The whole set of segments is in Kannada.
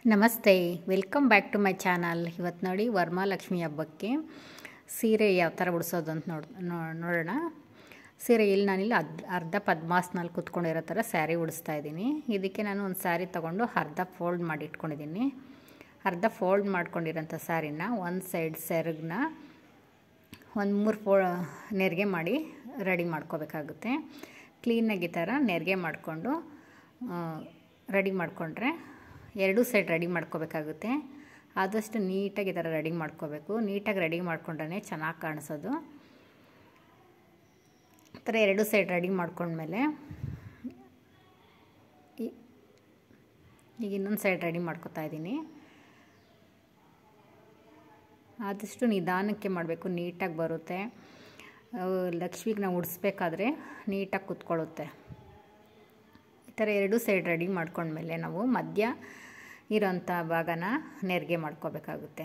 ನಮಸ್ತೆ welcome back to my channel ಇವತ್ತು ನೋಡಿ ವರಮಹಾಲಕ್ಷ್ಮಿ ಹಬ್ಬಕ್ಕೆ ಸೀರೆ ಯಾವ ಥರ ಉಡ್ಸೋದು ಅಂತ ನೋಡ್ ನೋ- ನೋಡೋಣ ಸೀರೆ ಇಲ್ಲಿ ನಾನಿಲ್ಲಿ ಅದ್ ಅರ್ಧ ಪದ್ಮಾಸನಲ್ಲಿ ಕುತ್ಕೊಂಡಿರೋ ಥರ ಸ್ಯಾರಿ ಉಡಿಸ್ತಾ ಇದ್ದೀನಿ ಇದಕ್ಕೆ ನಾನು ಒಂದು ಸ್ಯಾರಿ ತೊಗೊಂಡು ಅರ್ಧ ಫೋಲ್ಡ್ ಮಾಡಿ ಇಟ್ಕೊಂಡಿದ್ದೀನಿ ಅರ್ಧ ಫೋಲ್ಡ್ ಮಾಡ್ಕೊಂಡಿರೋಂಥ ಸ್ಯಾರಿನ ಒಂದು ಸೈಡ್ ಸೆರಗನ್ನ ಒಂದು ಮೂರು ಫೋ ನೆರಿಗೆ ಮಾಡಿ ರೆಡಿ ಮಾಡ್ಕೋಬೇಕಾಗುತ್ತೆ ಕ್ಲೀನಾಗಿ ಈ ಥರ ನೆರಿಗೆ ಮಾಡಿಕೊಂಡು ರೆಡಿ ಮಾಡಿಕೊಂಡ್ರೆ ಎರಡೂ ಸೈಡ್ ರೆಡಿ ಮಾಡ್ಕೋಬೇಕಾಗುತ್ತೆ ಆದಷ್ಟು ನೀಟಾಗಿ ಈ ಥರ ರೆಡಿ ಮಾಡ್ಕೋಬೇಕು ನೀಟಾಗಿ ರೆಡಿ ಮಾಡ್ಕೊಂಡ್ರೆ ಚೆನ್ನಾಗಿ ಕಾಣಿಸೋದು ಈ ಥರ ಎರಡು ಸೈಡ್ ರೆಡಿ ಮಾಡ್ಕೊಂಡ್ಮೇಲೆ ಈ- ಈಗ ಇನ್ನೊಂದು ಸೈಡ್ ರೆಡಿ ಮಾಡ್ಕೊತಾ ಇದ್ದೀನಿ ಆದಷ್ಟು ನಿಧಾನಕ್ಕೆ ಮಾಡಬೇಕು ನೀಟಾಗಿ ಬರುತ್ತೆ ಅವು ಲಕ್ಷ್ಮಿಗೆ ನಾವು ಉಡಿಸ್ಬೇಕಾದ್ರೆ ನೀಟಾಗಿ ಕುತ್ಕೊಳ್ಳುತ್ತೆ ಈ ಥರ ಎರಡು ಸೈಡ್ ರೆಡಿ ಮಾಡ್ಕೊಂಡ್ಮೇಲೆ ನಾವು ಮಧ್ಯ ಇರೋಂಥ ಭಾಗನ ನೆರಿಗೆ ಮಾಡ್ಕೋಬೇಕಾಗುತ್ತೆ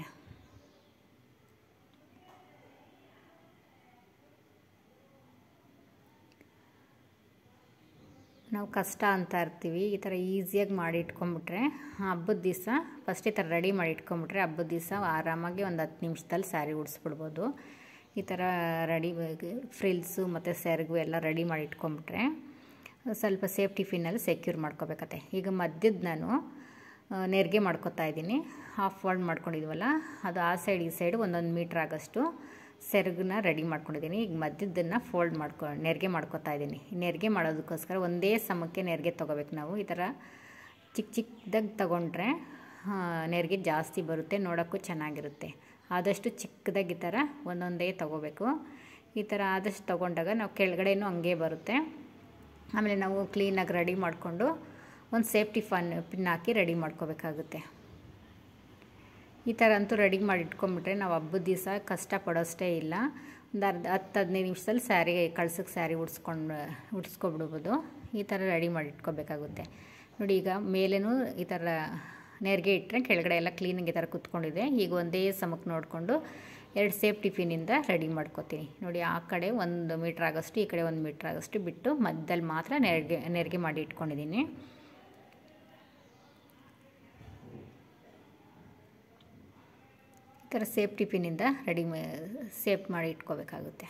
ನಾವು ಕಷ್ಟ ಅಂತ ಇರ್ತೀವಿ ಈ ಥರ ಈಸಿಯಾಗಿ ಮಾಡಿ ಇಟ್ಕೊಂಬಿಟ್ರೆ ಹಬ್ಬದ ದಿವಸ ಫಸ್ಟ್ ಈ ಥರ ರೆಡಿ ಮಾಡಿ ಇಟ್ಕೊಂಬಿಟ್ರೆ ಹಬ್ಬದ ದಿವಸ ಆರಾಮಾಗಿ ಒಂದು ಹತ್ತು ನಿಮಿಷದಲ್ಲಿ ಸ್ಯಾರಿ ಉಡಿಸ್ಬಿಡ್ಬೋದು ಈ ಥರ ರೆಡಿ ಫ್ರಿಲ್ಸು ಮತ್ತು ಸೆರಗು ಎಲ್ಲ ರೆಡಿ ಮಾಡಿ ಇಟ್ಕೊಂಬಿಟ್ರೆ ಸ್ವಲ್ಪ ಸೇಫ್ಟಿ ಪಿನ್ನಲ್ಲಿ ಸೆಕ್ಯೂರ್ ಮಾಡ್ಕೋಬೇಕತ್ತೆ ಈಗ ಮಧ್ಯದ ನಾನು ಆ, ನೆರಿಗೆ ಮಾಡ್ಕೊತಾ ಇದ್ದೀನಿ ಹಾಫ್ ಫೋಲ್ಡ್ ಮಾಡ್ಕೊಂಡಿದ್ವಲ್ಲ ಅದು ಆ ಸೈಡ್ ಈ ಸೈಡ್ ಒಂದೊಂದು ಮೀಟ್ರ್ ಆಗೋಷ್ಟು ಸೆರಗನ್ನ ರೆಡಿ ಮಾಡ್ಕೊಂಡಿದ್ದೀನಿ ಈಗ ಮಧ್ಯದನ್ನು ಫೋಲ್ಡ್ ಮಾಡ್ಕೊ ನೆರಿಗೆ ಮಾಡ್ಕೊತಾ ಇದ್ದೀನಿ ನೆರಿಗೆ ಮಾಡೋದಕ್ಕೋಸ್ಕರ ಒಂದೇ ಸಮಕ್ಕೆ ನೆರಿಗೆ ತೊಗೋಬೇಕು ನಾವು ಈ ಥರ ಚಿಕ್ಕ ಚಿಕ್ಕದಾಗಿ ತಗೊಂಡ್ರೆ ಆ, ನೆರಿಗೆ ಜಾಸ್ತಿ ಬರುತ್ತೆ ನೋಡೋಕ್ಕೂ ಚೆನ್ನಾಗಿರುತ್ತೆ ಆದಷ್ಟು ಚಿಕ್ಕದಾಗಿ ಈ ಥರ ಒಂದೊಂದೇ ತೊಗೋಬೇಕು ಈ ಥರ ಆದಷ್ಟು ತೊಗೊಂಡಾಗ ನಾವು ಕೆಳಗಡೆನೂ ಹಂಗೆ ಬರುತ್ತೆ ಆಮೇಲೆ ನಾವು ಕ್ಲೀನಾಗಿ ರೆಡಿ ಮಾಡಿಕೊಂಡು ಒಂದು ಸೇಫ್ಟಿ ಫನ್ ಪಿನ್ ಹಾಕಿ ರೆಡಿ ಮಾಡ್ಕೋಬೇಕಾಗುತ್ತೆ ಈ ಥರ ಅಂತೂ ರೆಡಿ ಮಾಡಿ ಇಟ್ಕೊಂಡ್ಬಿಟ್ರೆ ನಾವು ಹಬ್ಬದ ದಿವಸ ಕಷ್ಟಪಡೋಷ್ಟೇ ಇಲ್ಲ ಒಂದು ಅರ್ಧ ಹತ್ತು ಹದಿನೈದು ನಿಮಿಷದಲ್ಲಿ ಸ್ಯಾರಿ ಕಳ್ಸಕ್ಕೆ ಸ್ಯಾರಿ ಉಡ್ಸ್ಕೊಂಡು ಉಡ್ಸ್ಕೊಬಿಡ್ಬೋದು ಈ ಥರ ರೆಡಿ ಮಾಡಿ ಇಟ್ಕೋಬೇಕಾಗುತ್ತೆ ನೋಡಿ ಈಗ ಮೇಲೇನೂ ಈ ಥರ ನೆರಿಗೆ ಇಟ್ಟರೆ ಕೆಳಗಡೆ ಎಲ್ಲ ಕ್ಲೀನಾಗಿ ಈ ಥರ ಕುತ್ಕೊಂಡಿದೆ ಈಗ ಒಂದೇ ಸಮಕ್ಕೆ ನೋಡಿಕೊಂಡು ಎರಡು ಸೇಫ್ಟಿ ಪಿನ್ನಿಂದ ರೆಡಿ ಮಾಡ್ಕೋತೀನಿ ನೋಡಿ ಆ ಕಡೆ ಒಂದು ಮೀಟ್ರ್ ಆಗೋಷ್ಟು ಈ ಕಡೆ ಒಂದು ಮೀಟ್ರ್ ಆಗೋಷ್ಟು ಬಿಟ್ಟು ಮಧ್ಯದಲ್ಲಿ ಮಾತ್ರ ನೆರಿಗೆ ನೆರಿಗೆ ಮಾಡಿ ಇಟ್ಕೊಂಡಿದ್ದೀನಿ ಈ ಥರ ಸೇಫ್ಟಿ ಪಿನ್ನಿಂದ ರೆಡಿ ಸೇಫ್ ಮಾಡಿ ಇಟ್ಕೋಬೇಕಾಗುತ್ತೆ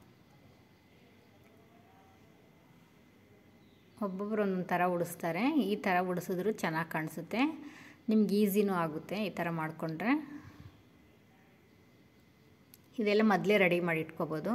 ಒಬ್ಬೊಬ್ಬರು ಒಂದೊಂದು ಥರ ಉಡಿಸ್ತಾರೆ ಈ ಥರ ಉಡಿಸಿದ್ರು ಚೆನ್ನಾಗಿ ಕಾಣಿಸುತ್ತೆ ನಿಮ್ಗೆ ಈಸಿನೂ ಆಗುತ್ತೆ ಈ ಥರ ಮಾಡಿಕೊಂಡ್ರೆ ಇದೆಲ್ಲ ಮೊದಲೇ ರೆಡಿ ಮಾಡಿ ಇಟ್ಕೋಬೋದು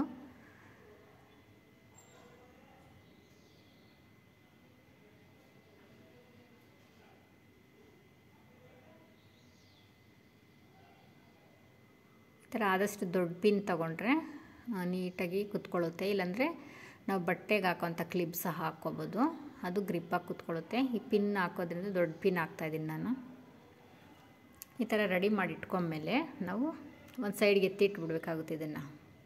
ಈ ಥರ ಆದಷ್ಟು ದೊಡ್ಡ ಪಿನ್ ತೊಗೊಂಡ್ರೆ ಆ, ನೀಟಾಗಿ ಕುತ್ಕೊಳ್ಳುತ್ತೆ ಇಲ್ಲಾಂದರೆ ನಾವು ಬಟ್ಟೆಗೆ ಹಾಕೋಂಥ ಕ್ಲಿಪ್ ಸಹ ಹಾಕ್ಕೋಬೋದು ಅದು ಗ್ರಿಪ್ಪಾಗಿ ಕುತ್ಕೊಳ್ಳುತ್ತೆ ಈ ಪಿನ್ ಹಾಕೋದ್ರಿಂದ ದೊಡ್ಡ ಪಿನ್ ಹಾಕ್ತಾಯಿದ್ದೀನಿ ನಾನು ಈ ಥರ ರೆಡಿ ಮಾಡಿ ಇಟ್ಕೊಂಡ್ಮೇಲೆ ನಾವು ಒಂದು ಸೈಡ್ಗೆ ಎತ್ತಿಟ್ಬಿಡ್ಬೇಕಾಗುತ್ತೆ ಇದನ್ನು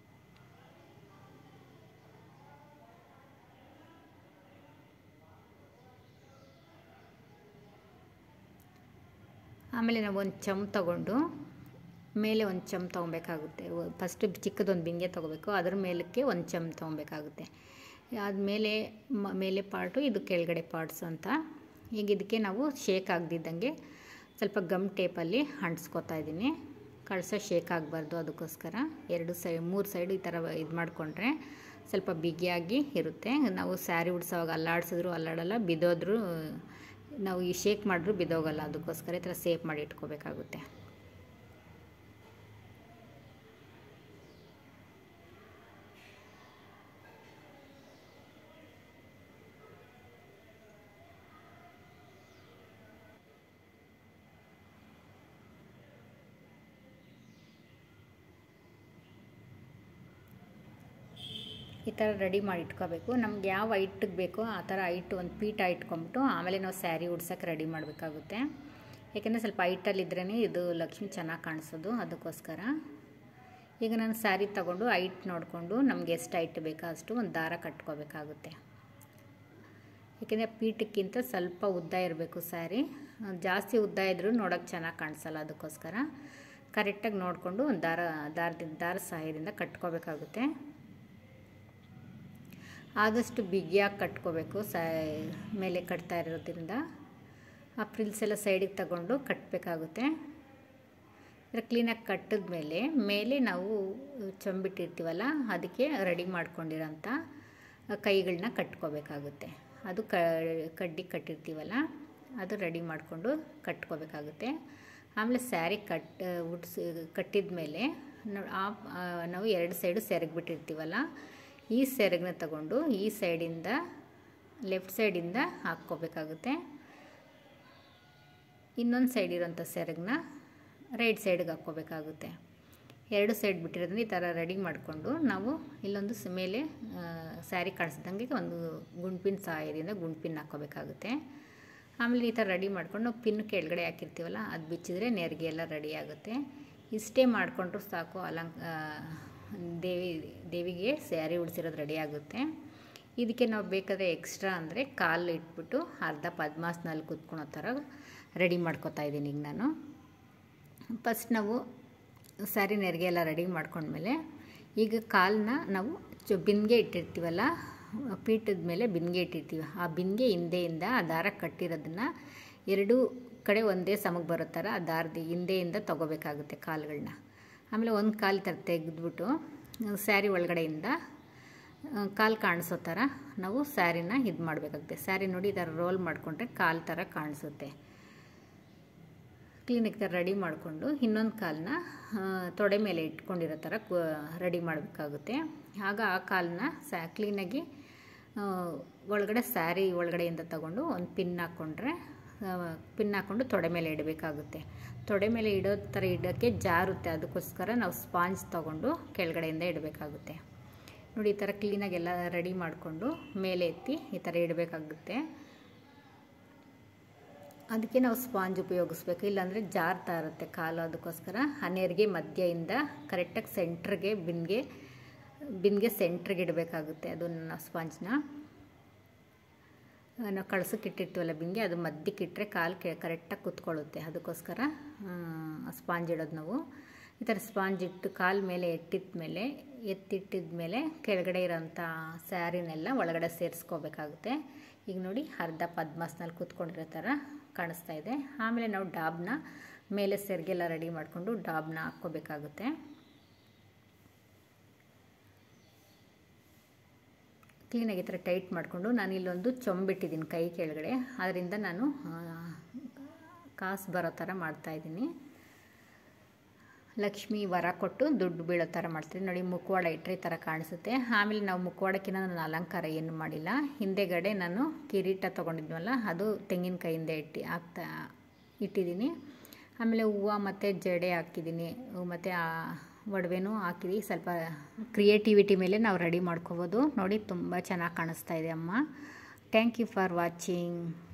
ಆಮೇಲೆ ನಾವು ಒಂದು ಚಮ್ ತಗೊಂಡು ಮೇಲೆ ಒಂದು ಚಮ್ ತೊಗೊಬೇಕಾಗುತ್ತೆ ಫಸ್ಟು ಚಿಕ್ಕದೊಂದು ಬಿಂಗೆ ತೊಗೋಬೇಕು ಅದ್ರ ಮೇಲಕ್ಕೆ ಒಂದು ಚಮ್ ತೊಗೊಬೇಕಾಗುತ್ತೆ ಆದಮೇಲೆ ಮೇಲೆ ಪಾರ್ಟು ಇದು ಕೆಳಗಡೆ ಪಾರ್ಟ್ಸ್ ಅಂತ ಈಗ ಇದಕ್ಕೆ ನಾವು ಶೇಕ್ ಆಗದಿದ್ದಂಗೆ ಸ್ವಲ್ಪ ಗಮ್ ಟೇಪಲ್ಲಿ ಅಂಟಿಸ್ಕೊತಾ ಇದ್ದೀನಿ ಕಳಸ ಶೇಕ್ ಆಗಬಾರ್ದು ಅದಕ್ಕೋಸ್ಕರ ಎರಡು ಸೈ ಮೂರು ಸೈಡು ಈ ಥರ ಇದು ಮಾಡಿಕೊಂಡ್ರೆ ಸ್ವಲ್ಪ ಬಿಗಿಯಾಗಿ ಇರುತ್ತೆ ನಾವು ಸ್ಯಾರಿ ಉಡ್ಸೋವಾಗ ಅಲ್ಲಾಡಿಸಿದ್ರು ಅಲ್ಲಾಡಲ್ಲ ಬಿದ್ದೋದ್ರೂ ನಾವು ಈ ಶೇಕ್ ಮಾಡಿದ್ರು ಬಿದ್ದೋಗಲ್ಲ ಅದಕ್ಕೋಸ್ಕರ ಈ ಥರ ಸೇಫ್ ಮಾಡಿ ಇಟ್ಕೋಬೇಕಾಗುತ್ತೆ ಈ ಥರ ರೆಡಿ ಮಾಡಿ ಇಟ್ಕೋಬೇಕು ನಮ್ಗೆ ಯಾವ ಹೈಟಿಗೆ ಬೇಕೋ ಆ ಥರ ಹೈಟ್ ಒಂದು ಪೀಠ ಇಟ್ಕೊಂಬಿಟ್ಟು ಆಮೇಲೆ ನಾವು ಸ್ಯಾರಿ ಉಡ್ಸೋಕ್ಕೆ ರೆಡಿ ಮಾಡಬೇಕಾಗುತ್ತೆ ಯಾಕೆಂದರೆ ಸ್ವಲ್ಪ ಹೈಟಲ್ಲಿದ್ರೇ ಇದು ಲಕ್ಷ್ಮಿ ಚೆನ್ನಾಗಿ ಕಾಣಿಸೋದು ಅದಕ್ಕೋಸ್ಕರ ಈಗ ನಾನು ಸ್ಯಾರಿ ತೊಗೊಂಡು ಹೈಟ್ ನೋಡಿಕೊಂಡು ನಮ್ಗೆ ಎಷ್ಟು ಹೈಟ್ ಬೇಕೋ ಅಷ್ಟು ಒಂದು ದಾರ ಕಟ್ಕೋಬೇಕಾಗುತ್ತೆ ಏಕೆಂದರೆ ಪೀಠಕ್ಕಿಂತ ಸ್ವಲ್ಪ ಉದ್ದ ಇರಬೇಕು ಸ್ಯಾರಿ ಜಾಸ್ತಿ ಉದ್ದ ಇದ್ದರೂ ನೋಡೋಕ್ಕೆ ಚೆನ್ನಾಗಿ ಕಾಣಿಸಲ್ಲ ಅದಕ್ಕೋಸ್ಕರ ಕರೆಕ್ಟಾಗಿ ನೋಡಿಕೊಂಡು ಒಂದು ದಾರ ದಾರದಿಂದ ದಾರ ಸಹಾಯದಿಂದ ಕಟ್ಕೋಬೇಕಾಗುತ್ತೆ ಆದಷ್ಟು ಬಿಗಿಯಾಗಿ ಕಟ್ಕೋಬೇಕು ಸ ಮೇಲೆ ಕಟ್ತಾ ಇರೋದ್ರಿಂದ ಆ ಫ್ರಿಲ್ಸ್ ಎಲ್ಲ ಸೈಡಿಗೆ ತಗೊಂಡು ಕಟ್ಟಬೇಕಾಗುತ್ತೆ ಇದರ ಕ್ಲೀನಾಗಿ ಕಟ್ಟಿದ ಮೇಲೆ ಮೇಲೆ ನಾವು ಚೊಂಬಿಟ್ಟಿರ್ತೀವಲ್ಲ ಅದಕ್ಕೆ ರೆಡಿ ಮಾಡ್ಕೊಂಡಿರೋಂಥ ಕೈಗಳನ್ನ ಕಟ್ಕೋಬೇಕಾಗುತ್ತೆ ಅದು ಕ ಕಡ್ಡಿ ಕಟ್ಟಿರ್ತೀವಲ್ಲ ಅದು ರೆಡಿ ಮಾಡಿಕೊಂಡು ಕಟ್ಕೋಬೇಕಾಗುತ್ತೆ ಆಮೇಲೆ ಸ್ಯಾರಿ ಕಟ್ ಉಡ್ಸಿ ಕಟ್ಟಿದ ಮೇಲೆ ನಾವು ಎರಡು ಸೈಡು ಸೆರಗು ಬಿಟ್ಟಿರ್ತೀವಲ್ಲ ಈ ಸೆರಗನ್ನ ತಗೊಂಡು ಈ ಸೈಡಿಂದ ಲೆಫ್ಟ್ ಸೈಡಿಂದ ಹಾಕ್ಕೋಬೇಕಾಗುತ್ತೆ ಇನ್ನೊಂದು ಸೈಡ್ ಇರೋಂಥ ಸೆರಗನ್ನ ರೈಟ್ ಸೈಡ್ಗೆ ಹಾಕ್ಕೋಬೇಕಾಗುತ್ತೆ ಎರಡು ಸೈಡ್ ಬಿಟ್ಟಿರೋದ್ರಿಂದ ಈ ಥರ ರೆಡಿ ಮಾಡಿಕೊಂಡು ನಾವು ಇಲ್ಲೊಂದು ಮೇಲೆ ಸ್ಯಾರಿ ಕಾಣಿಸ್ದಂಗೆ ಒಂದು ಗುಂಡ್ಪಿನ ಸಹಾಯದಿಂದ ಗುಂಡ್ಪಿನ್ ಹಾಕ್ಕೋಬೇಕಾಗುತ್ತೆ ಆಮೇಲೆ ಈ ಥರ ರೆಡಿ ಮಾಡ್ಕೊಂಡು ನಾವು ಪಿನ್ ಕೆಳಗಡೆ ಹಾಕಿರ್ತೀವಲ್ಲ ಅದು ಬಿಚ್ಚಿದ್ರೆ ನೆರಿಗೆ ಎಲ್ಲ ರೆಡಿ ಆಗುತ್ತೆ ಇಷ್ಟೇ ಮಾಡಿಕೊಂಡ್ರು ಸಾಕು ಅಲಂಕ ದೇವಿ ದೇವಿಗೆ ಸ್ಯಾರಿ ಉಡಿಸಿರೋದು ರೆಡಿ ಆಗುತ್ತೆ ಇದಕ್ಕೆ ನಾವು ಬೇಕಾದರೆ ಎಕ್ಸ್ಟ್ರಾ ಅಂದರೆ ಕಾಲು ಇಟ್ಬಿಟ್ಟು ಅರ್ಧ ಪದ್ಮಾಸನಲ್ಲಿ ಕೂತ್ಕೊಳೋ ಥರ ರೆಡಿ ಮಾಡ್ಕೊತಾ ಇದ್ದೀನಿ ಈಗ ನಾನು ಫಸ್ಟ್ ನಾವು ಸ್ಯಾರಿ ನೆರಿಗೆ ಎಲ್ಲ ರೆಡಿ ಮಾಡ್ಕೊಂಡ್ಮೇಲೆ ಈಗ ಕಾಲನ್ನ ನಾವು ಚು ಬಿನ್ಗೆ ಇಟ್ಟಿರ್ತೀವಲ್ಲ ಪೀಠದ ಮೇಲೆ ಬಿನ್ಗೆ ಇಟ್ಟಿರ್ತೀವಿ ಆ ಬಿನ್ಗೆ ಹಿಂದೆಯಿಂದ ಆ ದಾರ ಕಟ್ಟಿರೋದನ್ನು ಎರಡೂ ಕಡೆ ಒಂದೇ ಸಮಕ್ಕೆ ಬರೋ ಥರ ಆ ದಾರದ ಹಿಂದೆಯಿಂದ ತೊಗೋಬೇಕಾಗುತ್ತೆ ಕಾಲುಗಳನ್ನ ಆಮೇಲೆ ಒಂದು ಕಾಲು ಥರ ತೆಗೆದ್ಬಿಟ್ಟು ಸ್ಯಾರಿ ಒಳಗಡೆಯಿಂದ ಕಾಲು ಕಾಣಿಸೋ ಥರ ನಾವು ಸ್ಯಾರಿನ ಇದು ಮಾಡಬೇಕಾಗುತ್ತೆ ಸ್ಯಾರಿ ನೋಡಿ ಈ ಥರ ರೋಲ್ ಮಾಡಿಕೊಂಡ್ರೆ ಕಾಲು ಥರ ಕಾಣಿಸುತ್ತೆ ಕ್ಲೀನಿಗೆ ಥರ ರೆಡಿ ಮಾಡಿಕೊಂಡು ಇನ್ನೊಂದು ಕಾಲನ್ನ ತೊಡೆ ಮೇಲೆ ಇಟ್ಕೊಂಡಿರೋ ಥರ ರೆಡಿ ಮಾಡಬೇಕಾಗುತ್ತೆ ಆಗ ಆ ಕಾಲನ್ನ ಸ್ಯಾ ಕ್ಲೀನಾಗಿ ಒಳಗಡೆ ಸ್ಯಾರಿ ಒಳಗಡೆಯಿಂದ ತಗೊಂಡು ಒಂದು ಪಿನ್ ಹಾಕ್ಕೊಂಡ್ರೆ ಪಿನ್ ಹಾಕ್ಕೊಂಡು ತೊಡೆ ಮೇಲೆ ಇಡಬೇಕಾಗುತ್ತೆ ತೊಡೆ ಮೇಲೆ ಇಡೋ ಥರ ಇಡೋಕ್ಕೆ ಜಾರುತ್ತೆ ಅದಕ್ಕೋಸ್ಕರ ನಾವು ಸ್ಪಾಂಜ್ ತೊಗೊಂಡು ಕೆಳಗಡೆಯಿಂದ ಇಡಬೇಕಾಗುತ್ತೆ ನೋಡಿ ಈ ಥರ ಕ್ಲೀನಾಗಿ ಎಲ್ಲ ರೆಡಿ ಮಾಡಿಕೊಂಡು ಮೇಲೆ ಎತ್ತಿ ಈ ಥರ ಇಡಬೇಕಾಗುತ್ತೆ ಅದಕ್ಕೆ ನಾವು ಸ್ಪಾಂಜ್ ಉಪಯೋಗಿಸ್ಬೇಕು ಇಲ್ಲಾಂದರೆ ಜಾರ್ತಾ ಇರುತ್ತೆ ಕಾಲು ಅದಕ್ಕೋಸ್ಕರ ಆ ನೆರಿಗೆ ಮಧ್ಯೆಯಿಂದ ಕರೆಕ್ಟಾಗಿ ಸೆಂಟ್ರಿಗೆ ಬಿನ್ಗೆ ಬಿನ್ಗೆ ಸೆಂಟ್ರಿಗೆ ಇಡಬೇಕಾಗುತ್ತೆ ಅದನ್ನು ಸ್ಪಾಂಜ್ನ ನಾವು ಕಳ್ಸಕ್ಕೆ ಇಟ್ಟಿರ್ತೀವಲ್ಲ ಬಿನ್ಗೆ ಅದು ಮಧ್ಯಕ್ಕೆ ಇಟ್ಟರೆ ಕಾಲು ಕೆ ಕರೆಕ್ಟಾಗಿ ಕುತ್ಕೊಳ್ಳುತ್ತೆ ಅದಕ್ಕೋಸ್ಕರ ಸ್ಪಾಂಜ್ ಇಡೋದು ನಾವು ಈ ಥರ ಸ್ಪಾಂಜ್ ಇಟ್ಟು ಕಾಲು ಮೇಲೆ ಎಟ್ಟಿದ ಮೇಲೆ ಎತ್ತಿಟ್ಟಿದ ಮೇಲೆ ಕೆಳಗಡೆ ಇರೋಂಥ ಸ್ಯಾರಿನೆಲ್ಲ ಒಳಗಡೆ ಸೇರಿಸ್ಕೋಬೇಕಾಗುತ್ತೆ ಈಗ ನೋಡಿ ಅರ್ಧ ಪದ್ಮಾಸನಲ್ಲಿ ಕೂತ್ಕೊಂಡಿರೋ ಥರ ಕಾಣಿಸ್ತಾ ಇದೆ ಆಮೇಲೆ ನಾವು ಡಾಬ್ನ ಮೇಲೆ ಸೆರ್ಗೆಲ್ಲ ರೆಡಿ ಮಾಡಿಕೊಂಡು ಡಾಬ್ನ ಹಾಕ್ಕೋಬೇಕಾಗುತ್ತೆ ಕ್ಲೀನಾಗಿ ಈ ಥರ ಟೈಟ್ ಮಾಡಿಕೊಂಡು ನಾನು ಇಲ್ಲೊಂದು ಚೊಂಬಿಟ್ಟಿದ್ದೀನಿ ಕೈ ಕೆಳಗಡೆ ಅದರಿಂದ ನಾನು ಕಾಸು ಬರೋ ಥರ ಮಾಡ್ತಾಯಿದ್ದೀನಿ ಲಕ್ಷ್ಮಿ ವರ ಕೊಟ್ಟು ದುಡ್ಡು ಬೀಳೋ ಥರ ಮಾಡ್ತೀನಿ ನೋಡಿ ಮುಖವಾಡ ಇಟ್ಟರೆ ಈ ಥರ ಕಾಣಿಸುತ್ತೆ ಆಮೇಲೆ ನಾವು ಮುಖವಾಡಕ್ಕಿಂತ ನಾನು ಅಲಂಕಾರ ಏನು ಮಾಡಿಲ್ಲ ಹಿಂದೆಗಡೆ ನಾನು ಕಿರೀಟ ತೊಗೊಂಡಿದ್ವಲ್ಲ ಅದು ತೆಂಗಿನಕಾಯಿಂದ ಇಟ್ಟು ಹಾಕ್ತಾ ಇಟ್ಟಿದ್ದೀನಿ ಆಮೇಲೆ ಹೂವು ಮತ್ತು ಜಡೆ ಹಾಕಿದ್ದೀನಿ ಮತ್ತು ಒಡವೆನೂ ಹಾಕಿದ್ವಿ ಸ್ವಲ್ಪ ಕ್ರಿಯೇಟಿವಿಟಿ ಮೇಲೆ ನಾವು ರೆಡಿ ಮಾಡ್ಕೋಬೋದು ನೋಡಿ ತುಂಬ ಚೆನ್ನಾಗಿ ಕಾಣಿಸ್ತಾ ಇದೆ ಅಮ್ಮ ಥ್ಯಾಂಕ್ ಯು ಫಾರ್ ವಾಚಿಂಗ್